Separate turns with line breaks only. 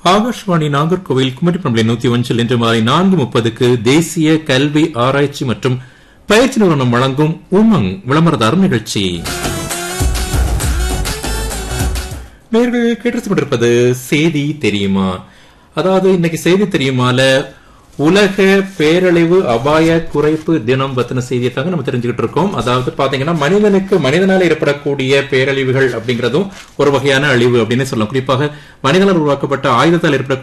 ஆகாஷ்வாணி நாகர்கோவில் குமரி பண்பலை நூத்தி ஒன்றில் இன்று மாலை நான்கு முப்பதுக்கு தேசிய கல்வி ஆராய்ச்சி மற்றும் பயிற்சி நிறுவனம் வழங்கும் உமங் விளம்பரதார் நிகழ்ச்சி நேர்கள் கேட்டு கொண்டிருப்பது செய்தி தெரியுமா அதாவது இன்னைக்கு செய்தி தெரியுமால உலக பேரழிவு அபாய குறைப்பு தினம் பத்தின செய்தியை தாங்க நம்ம தெரிஞ்சுக்கிட்டு இருக்கோம் அதாவது பாத்தீங்கன்னா மனிதனுக்கு மனிதனால ஏற்படக்கூடிய பேரழிவுகள் அப்படிங்கறதும் ஒரு வகையான அழிவு அப்படின்னு சொல்லலாம் குறிப்பாக மனிதனால் உருவாக்கப்பட்ட ஆயுதத்தால் ஏற்பட